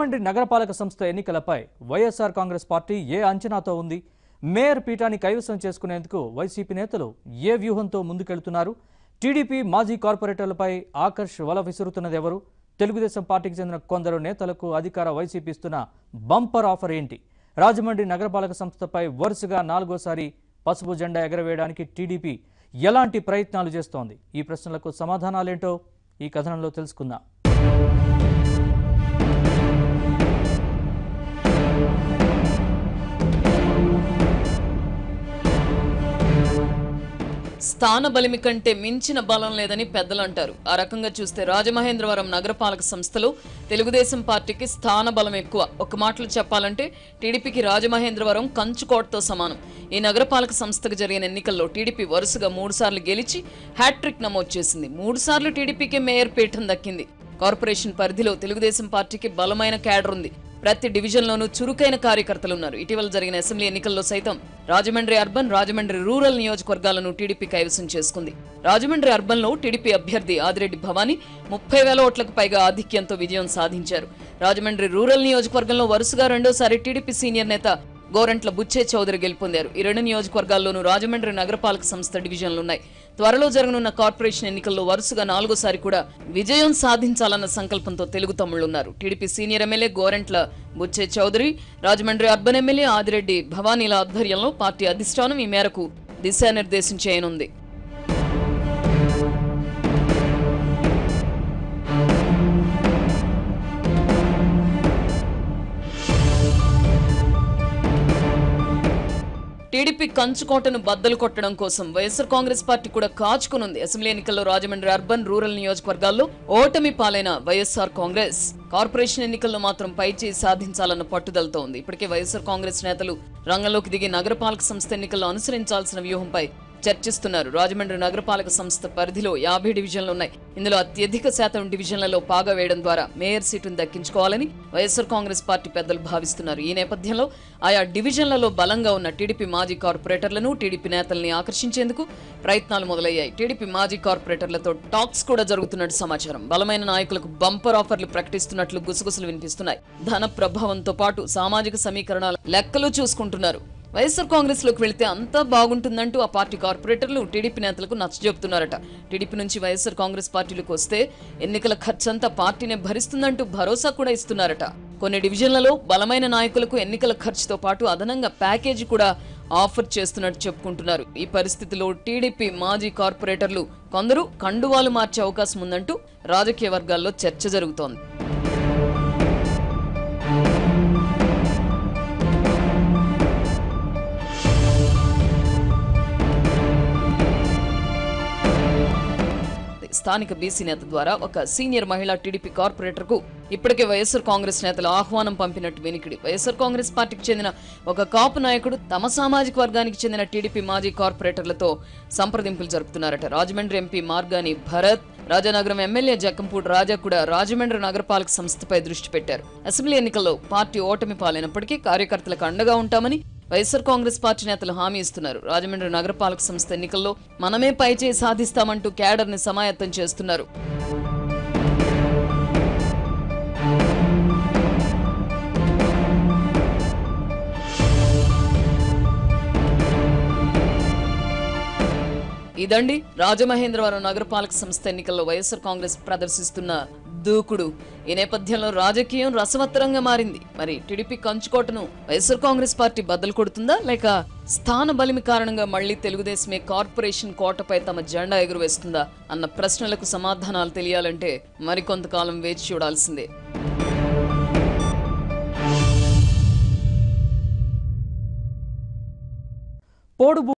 రాజమండ్రి నగరపాలక సంస్థ ఎన్నికలపై వైఎస్ఆర్ కాంగ్రెస్ పార్టీ ఏ అంచనాతో ఉంది మేయర్ పీఠాన్ని కైవసం చేసుకునేందుకు వైసీపీ నేతలు ఏ వ్యూహంతో ముందుకెళ్తున్నారు టీడీపీ మాజీ కార్పొరేటర్లపై ఆకర్ష్ వల విసురుతున్నదెవరు తెలుగుదేశం పార్టీకి చెందిన కొందరు నేతలకు అధికార వైసీపీ ఇస్తున్న బంపర్ ఆఫర్ ఏంటి రాజమండ్రి నగరపాలక సంస్థపై వరుసగా నాలుగోసారి పసుపు జెండా ఎగరవేయడానికి టీడీపీ ఎలాంటి ప్రయత్నాలు చేస్తోంది ఈ ప్రశ్నలకు సమాధానాలేంటో ఈ కథనంలో తెలుసుకుందాం స్థాన బలిమి కంటే మించిన బలం లేదని పెద్దలు అంటారు ఆ రకంగా చూస్తే రాజమహేంద్రవరం నగరపాలక సంస్థలో తెలుగుదేశం పార్టీకి స్థాన బలం ఎక్కువ ఒక మాటలు చెప్పాలంటే టీడీపీకి రాజమహేంద్రవరం కంచుకోటతో సమానం ఈ నగరపాలక సంస్థకు జరిగిన ఎన్నికల్లో టీడీపీ వరుసగా మూడు సార్లు గెలిచి హ్యాట్రిక్ నమోదు చేసింది మూడు సార్లు టీడీపీకి మేయర్ పీఠం దక్కింది కార్పొరేషన్ పరిధిలో తెలుగుదేశం పార్టీకి బలమైన క్యాడర్ ఉంది ప్రతి డివిజన్లోనూ చురుకైన కార్యకర్తలు ఉన్నారు ఇటీవల జరిగిన అసెంబ్లీ ఎన్నికల్లో సైతం రాజమండ్రి అర్బన్ రాజమండ్రి రూరల్ నియోజకవర్గాలను టీడీపీ కైవసం చేసుకుంది రాజమండ్రి అర్బన్లో టీడీపీ అభ్యర్థి ఆదిరెడ్డి భవానీ ముప్పై వేల ఓట్లకు పైగా ఆధిక్యంతో విజయం సాధించారు రాజమండ్రి రూరల్ నియోజకవర్గంలో వరుసగా రెండోసారి టీడీపీ సీనియర్ నేత గోరంట్ల బుచ్చే చౌదరి గెలుపొందారు ఈ రెండు నియోజకవర్గాల్లోనూ రాజమండ్రి నగరపాలక సంస్థ డివిజన్లున్నాయి త్వరలో జరగనున్న కార్పొరేషన్ ఎన్నికల్లో వరుసగా నాలుగోసారి కూడా విజయం సాధించాలన్న సంకల్పంతో తెలుగు తమ్ముళ్లున్నారు TDP senior MLA Gorantla Butchaiah Chowdary Rajahmundry urban MLA Adireddy భవానీల ఆధ్వర్యంలో పార్టీ అధిష్టానం ఈ మేరకు దిశానిర్దేశం చేయనుంది టీడీపీ కంచుకోటను బద్దలు కొట్టడం కోసం వైఎస్ఆర్ కాంగ్రెస్ పార్టీ కూడా కాచుకునుంది అసెంబ్లీ ఎన్నికల్లో రాజమండ్రి అర్బన్ రూరల్ నియోజకవర్గాల్లో ఓటమి పాలైన వైఎస్ఆర్ కాంగ్రెస్ కార్పొరేషన్ ఎన్నికల్లో మాత్రం పైచేయి సాధించాలన్న పట్టుదలతో ఉంది ఇప్పటికే వైఎస్ఆర్ కాంగ్రెస్ నేతలు రంగంలోకి దిగి నగరపాలక సంస్థ ఎన్నికల్లో అనుసరించాల్సిన వ్యూహంపై చర్చిస్తున్నారు రాజమండ్రి నగరపాలక సంస్థ పరిధిలో యాభై డివిజన్లు ఉన్నాయి ఇందులో అత్యధిక శాతం డివిజన్లలో పాగా వేయడం ద్వారా మేయర్ సీటును దక్కించుకోవాలని వైఎస్ఆర్ కాంగ్రెస్ పార్టీ పెద్దలు భావిస్తున్నారు ఈ నేపథ్యంలో ఆయా డివిజన్లలో బలంగా ఉన్న టీడీపీ మాజీ కార్పొరేటర్లను టీడీపీ నేతల్ని ఆకర్షించేందుకు ప్రయత్నాలు మొదలయ్యాయి టీడీపీ మాజీ కార్పొరేటర్లతో టాక్స్ కూడా జరుగుతున్నట్టు సమాచారం బలమైన నాయకులకు బంపర్ ఆఫర్లు ప్రకటిస్తున్నట్లు గుసగుసలు వినిపిస్తున్నాయి ధన ప్రభావంతో పాటు సామాజిక సమీకరణాల లెక్కలు చూసుకుంటున్నారు వైఎస్ఆర్ కాంగ్రెస్ లోకి వెళితే అంతా బాగుంటుందంటూ ఆ పార్టీ కార్పొరేటర్లు టీడీపీ నేతలకు నచ్చజెప్తున్నారట టీడీపీ నుంచి వైఎస్ఆర్ కాంగ్రెస్ పార్టీలకు వస్తే ఎన్నికల ఖర్చంతా పార్టీనే భరిస్తుందంటూ భరోసా కూడా ఇస్తున్నారట కొన్ని డివిజన్లలో బలమైన నాయకులకు ఎన్నికల ఖర్చుతో పాటు అదనంగా ప్యాకేజీ కూడా ఆఫర్ చేస్తున్నట్టు చెప్పుకుంటున్నారు ఈ పరిస్థితిలో టీడీపీ మాజీ కార్పొరేటర్లు కొందరు కండువాలు మార్చే అవకాశం ఉందంటూ రాజకీయ వర్గాల్లో చర్చ జరుగుతోంది స్థానిక బీసీ నేత ద్వారా ఒక సీనియర్ మహిళా టీడీపీ కార్పొరేటర్ కు ఇప్పటికే వైఎస్ఆర్ కాంగ్రెస్ నేతలు ఆహ్వానం పంపినట్టు వినికిడి వైఎస్ఆర్ కాంగ్రెస్ పార్టీకి చెందిన ఒక కాపు నాయకుడు తమ సామాజిక వర్గానికి చెందిన టీడీపీ మాజీ కార్పొరేటర్లతో సంప్రదింపులు జరుపుతున్నారట రాజమండ్రి ఎంపీ మార్గాని భరత్ రాజానగరం ఎమ్మెల్యే జక్కంపూడి రాజా కూడా రాజమండ్రి నగరపాలక సంస్థపై దృష్టి పెట్టారు అసెంబ్లీ ఎన్నికల్లో పార్టీ ఓటమి పాలైనప్పటికీ కార్యకర్తలకు అండగా ఉంటామని వైఎస్ఆర్ కాంగ్రెస్ పార్టీ నేతలు హామీ ఇస్తున్నారు రాజమండ్రి నగరపాలక సంస్థ ఎన్నికల్లో మనమే పైచేయి సాధిస్తామంటూ క్యాడర్ ని సమాయత్తం చేస్తున్నారు ఇదండి రాజమహేంద్రవరం నగరపాలక సంస్థ ఎన్నికల్లో వైఎస్ఆర్ కాంగ్రెస్ ప్రదర్శిస్తున్న దూకుడు ఈ నేపథ్యంలో రాజకీయం రసవత్తరంగా మారింది మరి టీడీపీ కంచుకోటను వైఎస్ఆర్ కాంగ్రెస్ పార్టీ బద్దలు కొడుతుందా లేక స్థాన బలిమి కారణంగా మళ్లీ తెలుగుదేశమే కార్పొరేషన్ కోటపై తమ జెండా ఎగురవేస్తుందా అన్న ప్రశ్నలకు సమాధానాలు తెలియాలంటే మరికొంతకాలం వేచి చూడాల్సిందే పోడు